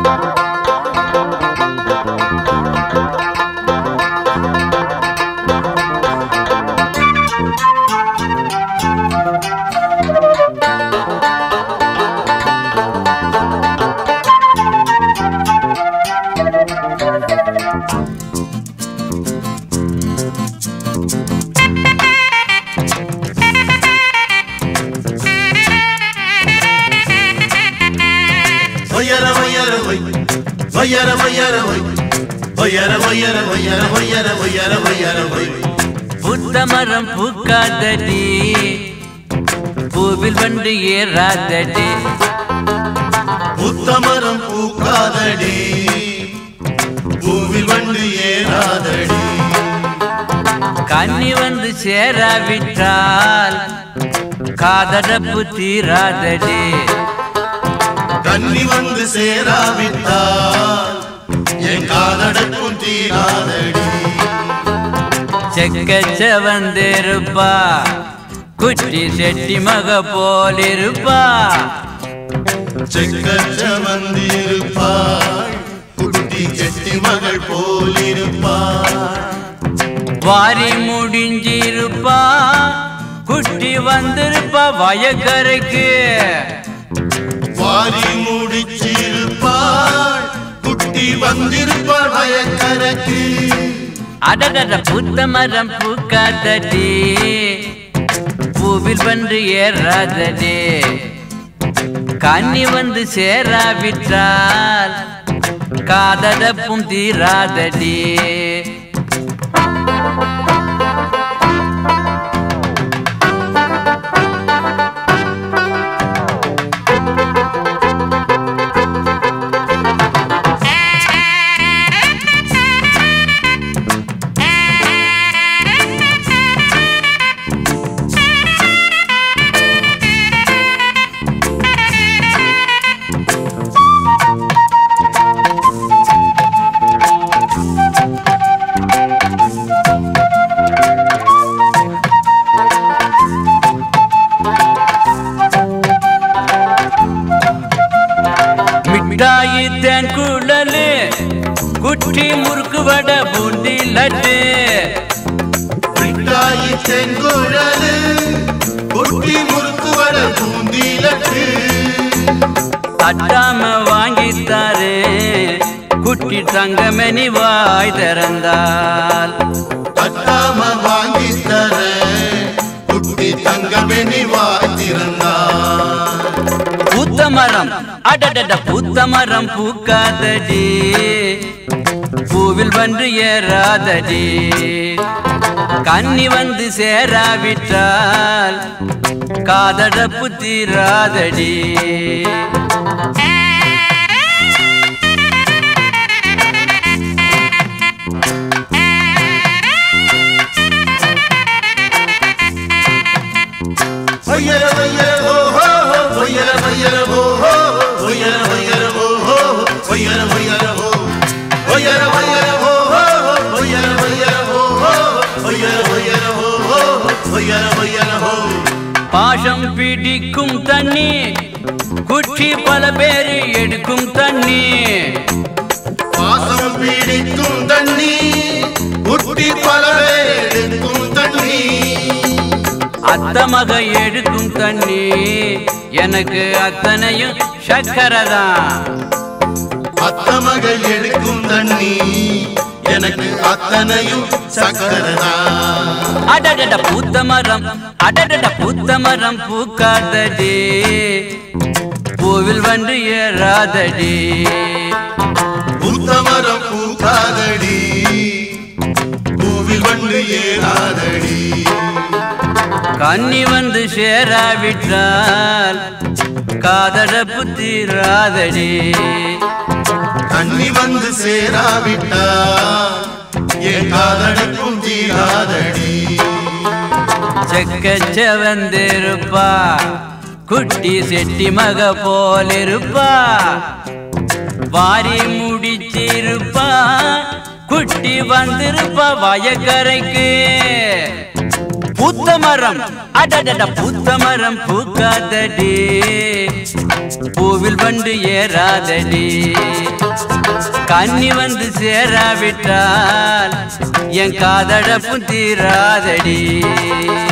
ஒய்யர ஒய்யர ஒய் ஒய்யர ஒய்யர ஒய் ஒய்யர ஒய்யர ஒய்யர ஒய்யர ஒய்யர ஒய்யர ஒய் புத்தமரம் பூக்காதடி பூவில் வந்து ஏறாதடி புத்தமரம் பூக்காதடி பூவில் வண்டு ஏறாதடி கன்னி வந்து சேராவிட்டால் காதடப்பு தீராதடி கன்னி வந்து சேராவிட்டால் என் காதடக்கும் தீராதடி செக்கச்ச வந்திருப்பா குட்டி செட்டி மக போலிருப்பா செக்கச்ச வந்திருப்பாள் குட்டி கெட்டி மகள் போலிருப்பாள் வாரி முடிஞ்சிருப்பா குட்டி வந்திருப்பா வயக்கரைக்கு வாரி முடிச்சிருப்பாள் குட்டி வந்திருப்பாள் வயக்கரைக்கு அடடட புத்த மரம் பூக்காதடி பூவில் வந்து ஏறாதடி கன்னி வந்து சேராவிட்டால் காதடப்பும் தீராதடி மிட்டாயி தேன் குழலு குட்டி முறுக்கு வட பூண்டி லட்டு மிட்டாயி செங்குழலு குட்டி முறுக்கு வட பூந்தி லட்டு தட்டாம வாங்கித்தாரு குட்டி தங்கமணி வாய் திறந்தால் தட்டாம வாங்கி தர குட்டி தங்கமெனி வாய்த்திருந்தாள் பூத்த மரம் அடடட பூத்த மரம் பூக்காதடி பூவில் வந்து ஏறாதடி கன்னி வந்து சேராவிட்டால் காதடப்பு தீராதடி ஒய்யர ஒய்யர ஓ ஹோ ஹோ ஒய்யர ஒய்யர ஓ ஹோ ஹோ ஒய்யர ஒய்யர ஓ ஹோ ஹோ ஒய்யர ஒய்யர ஓ ஒய்யர ஒய்யர ஓ ஹோ ஹோ ஒய்யர ஒய்யர ஓ ஹோ ஹோ ஒய்யர ஒய்யர ஓ ஹோ ஹோ ஒய்யர ஒய்யர ஓ பாசம் பிடிக்கும் தண்ணி குட்டி பல பேரு எடுக்கும் தண்ணி பாசம் பீடிக்கும் தண்ணி குட்டி பலவே எடுக்கும் தண்ணி அத்த மக எடுக்கும் தண்ணி எனக்கு அத்தனையும் சக்கரை தான் அத்த மகள் எடுக்கும் தண்ணி எனக்கு அத்தனையும் சக்கரதான் அடடட பூத்த மரம் அடடட பூத்த மரம் பூக்காதடி பூவில் வந்து ஏறாதடி பூத்தமரம் பூக்காதடி பூவில் வண்டு ஏறாதடி கன்னி வந்து சேராவிட்டால் காதடப்பு தீராதடி தண்ணி வந்து சேராவிட்டா என் காதடக்கும் தீராதடி செக்கச்ச வந்திருப்பா குட்டி செட்டி மக போலிருப்பா வாரி முடிச்சிருப்பா குட்டி வந்திருப்பா வயக்கரைக்கு பூத்த மரம் அடடட பூத்த மரம் பூக்காதடி பூவில் வண்டு ஏறாதடி கன்னி வந்து சேராவிட்டால் என் காதடப்பும் தீராதடி